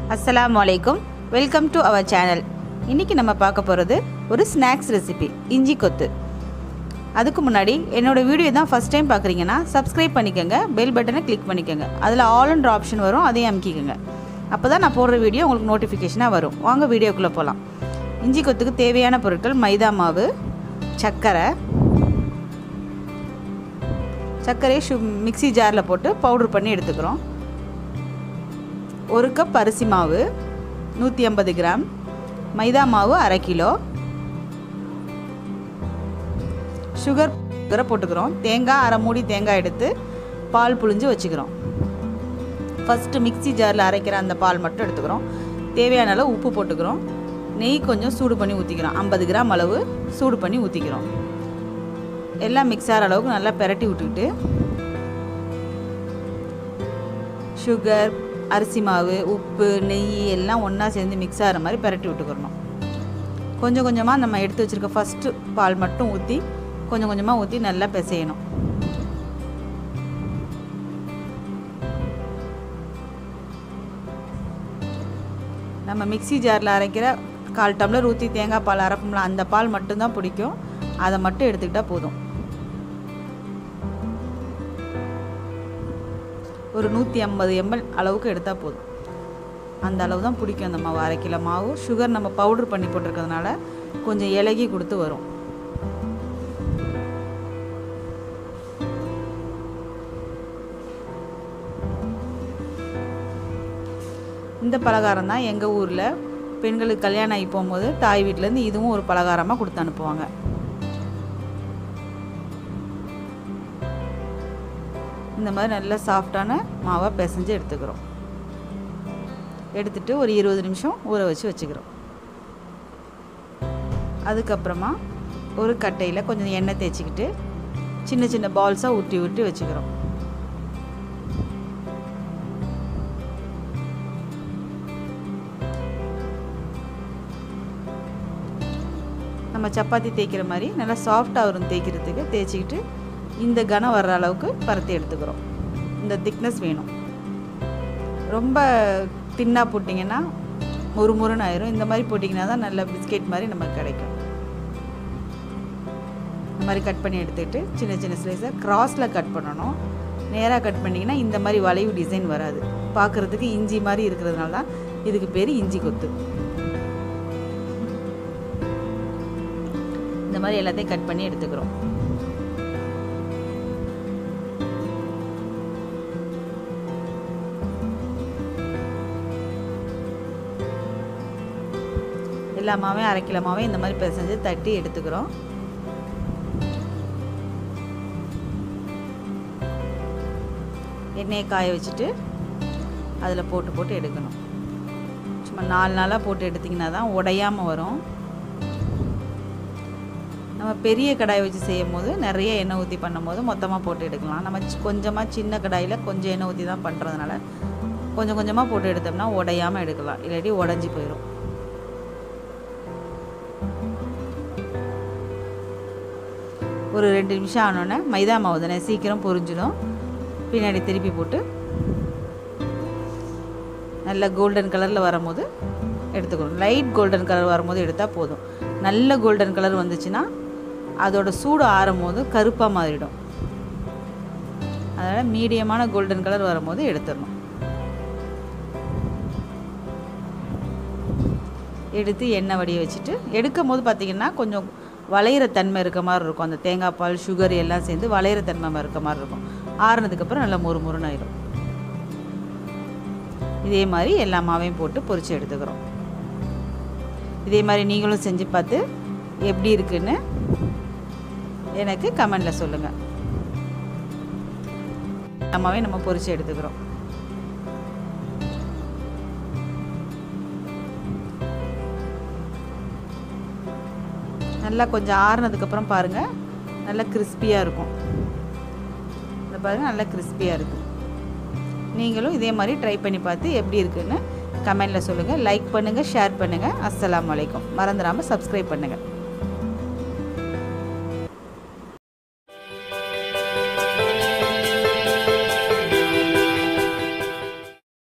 அஸ்ஸலாமு அலைக்கும் welcome to our channel இன்றைக்கி நம்ம பார்க்க போகிறது ஒரு ஸ்நாக்ஸ் ரெசிபி இஞ்சி கொத்து அதுக்கு முன்னாடி என்னோடய வீடியோ தான் ஃபஸ்ட் டைம் பார்க்குறீங்கன்னா சப்ஸ்கிரைப் பண்ணிக்கோங்க பெல் பட்டனை கிளிக் பண்ணிக்கோங்க அதில் ஆல்ன்ற ஆப்ஷன் வரும் அதையும் அமுக்கிக்கோங்க அப்போ தான் நான் போடுற வீடியோ உங்களுக்கு நோட்டிஃபிகேஷனாக வரும் வாங்க வீடியோக்குள்ளே போகலாம் இஞ்சி கொத்துக்கு தேவையான பொருட்கள் மைதா மாவு சர்க்கரை சர்க்கரையை ஷு மிக்ஸி ஜாரில் போட்டு பவுட்ரு பண்ணி எடுத்துக்கிறோம் ஒரு கப் அரிசி மாவு நூற்றி ஐம்பது கிராம் மைதா மாவு அரை கிலோ சுகர் சுகரை போட்டுக்கிறோம் தேங்காய் அரை மூடி தேங்காய் எடுத்து பால் புழிஞ்சு வச்சுக்கிறோம் ஃபஸ்ட்டு மிக்ஸி ஜாரில் அரைக்கிற அந்த பால் மட்டும் எடுத்துக்கிறோம் தேவையான அளவு உப்பு போட்டுக்கிறோம் நெய் கொஞ்சம் சூடு பண்ணி ஊற்றிக்கிறோம் ஐம்பது கிராம் அளவு சூடு பண்ணி ஊற்றிக்கிறோம் எல்லாம் மிக்ஸ் ஆகிற அளவுக்கு நல்லா பெரட்டி விட்டுக்கிட்டு சுகர் அரிசி மாவு உப்பு நெய் எல்லாம் ஒன்றா சேர்ந்து மிக்ஸ் ஆகிற மாதிரி பெரட்டி விட்டுக்கிறணும் கொஞ்சம் கொஞ்சமாக நம்ம எடுத்து வச்சுருக்க ஃபஸ்ட்டு பால் மட்டும் ஊற்றி கொஞ்சம் கொஞ்சமாக ஊற்றி நல்லா பிசையணும் நம்ம மிக்ஸி ஜாரில் அரைக்கிற கால் டம்ளர் ஊற்றி தேங்காய் பால் அரைப்போம்ல அந்த பால் மட்டும்தான் பிடிக்கும் அதை மட்டும் எடுத்துக்கிட்டால் போதும் ஒரு நூற்றி ஐம்பது எம்எல் அளவுக்கு எடுத்தால் போதும் அந்த அளவு தான் பிடிக்கும் அந்த மாவு அரை கிலோ மாவு சுகர் நம்ம பவுட்ரு பண்ணி போட்டிருக்கிறதுனால கொஞ்சம் இலகி கொடுத்து வரும் இந்த பலகாரம் தான் எங்கள் ஊரில் பெண்களுக்கு கல்யாணம் ஆகி போகும்போது தாய் வீட்டிலேருந்து இதுவும் ஒரு பலகாரமாக கொடுத்து அனுப்புவாங்க இந்த மாதிரி நல்ல சாஃப்டான மாவை பிசைஞ்சு எடுத்துக்கிறோம் எடுத்துட்டு ஒரு இருபது நிமிஷம் ஊற வச்சு வச்சுக்கிறோம் அதுக்கப்புறமா ஒரு கட்டையில் கொஞ்சம் எண்ணெய் தேய்ச்சிக்கிட்டு சின்ன சின்ன பால்ஸாக ஊட்டி விட்டு வச்சுக்கிறோம் நம்ம சப்பாத்தி தேய்க்கிற மாதிரி நல்லா சாஃப்டாக வரும் தேய்க்கிறதுக்கு தேய்ச்சிக்கிட்டு இந்த கனம் வர்ற அளவுக்கு பருத்தி எடுத்துக்கிறோம் இந்த திக்னஸ் வேணும் ரொம்ப தின்னாக போட்டிங்கன்னா முறு முறுன்னு ஆயிரும் இந்த மாதிரி போட்டிங்கன்னா தான் நல்ல பிஸ்கெட் மாதிரி நமக்கு கிடைக்கும் இந்த மாதிரி கட் பண்ணி எடுத்துக்கிட்டு சின்ன சின்ன ஸ்லைஸாக க்ராஸில் கட் பண்ணணும் நேராக கட் பண்ணிங்கன்னா இந்த மாதிரி வளைவு டிசைன் வராது பார்க்குறதுக்கு இஞ்சி மாதிரி இருக்கிறதுனால தான் இதுக்கு பேர் இஞ்சி கொத்து இந்த மாதிரி எல்லாத்தையும் கட் பண்ணி எடுத்துக்கிறோம் எல்லா மாவையும் அரை கிலோ மாவையும் இந்த மாதிரி பிசைஞ்சு தட்டி எடுத்துக்கிறோம் எண்ணெயை காய வச்சுட்டு அதில் போட்டு போட்டு எடுக்கணும் சும்மா நாலு நாளாக போட்டு எடுத்திங்கன்னா தான் உடையாமல் வரும் நம்ம பெரிய கடாய் வச்சு செய்யும் போது நிறைய எண்ணெய் ஊற்றி பண்ணும் போது மொத்தமாக போட்டு எடுக்கலாம் நம்ம கொஞ்சமாக சின்ன கடாயில் கொஞ்சம் எண்ணெய் ஊற்றி தான் பண்ணுறதுனால கொஞ்சம் கொஞ்சமாக போட்டு எடுத்தோம்னா உடையாமல் எடுக்கலாம் இல்லாட்டி உடஞ்சி போயிடும் ஒரு ரெண்டு நிமிஷம் ஆனோடனே மைதா மாவு தானே சீக்கிரம் பொரிஞ்சிடும் பின்னாடி திருப்பி போட்டு நல்ல கோல்டன் கலரில் வரும்போது எடுத்துக்கணும் லைட் கோல்டன் கலர் வரும்போது எடுத்தால் போதும் நல்ல கோல்டன் கலர் வந்துச்சுன்னா அதோட சூடு ஆறும் போது கருப்பாக மாறிடும் அதனால் மீடியமான கோல்டன் கலர் வரும்போது எடுத்துடணும் எடுத்து எண்ணெய் வடிய வச்சுட்டு எடுக்கும் போது பார்த்திங்கன்னா கொஞ்சம் வளையிற தன்மை இருக்க மாதிரி இருக்கும் அந்த தேங்காய் பால் சுகர் எல்லாம் சேர்ந்து வளையிற தன்மை இருக்க மாதிரி இருக்கும் ஆறுனதுக்கப்புறம் நல்லா மொறு மொறுன்னு ஆயிடும் இதே மாதிரி எல்லா மாவையும் போட்டு பொரித்து எடுத்துக்கிறோம் இதே மாதிரி நீங்களும் செஞ்சு பார்த்து எப்படி இருக்குன்னு எனக்கு கமெண்டில் சொல்லுங்கள் அம்மாவே நம்ம பொரித்து எடுத்துக்கிறோம் நல்லா கொஞ்சம் ஆறுனதுக்கப்புறம் பாருங்கள் நல்லா கிறிஸ்பியாக இருக்கும் இந்த பாருங்கள் நல்லா கிறிஸ்பியாக இருக்குது நீங்களும் இதே மாதிரி ட்ரை பண்ணி பார்த்து எப்படி இருக்குன்னு கமெண்டில் சொல்லுங்கள் லைக் பண்ணுங்கள் ஷேர் பண்ணுங்கள் அஸ்ஸலாமு அலைக்கும் மறந்துடாமல் சப்ஸ்கிரைப் பண்ணுங்கள்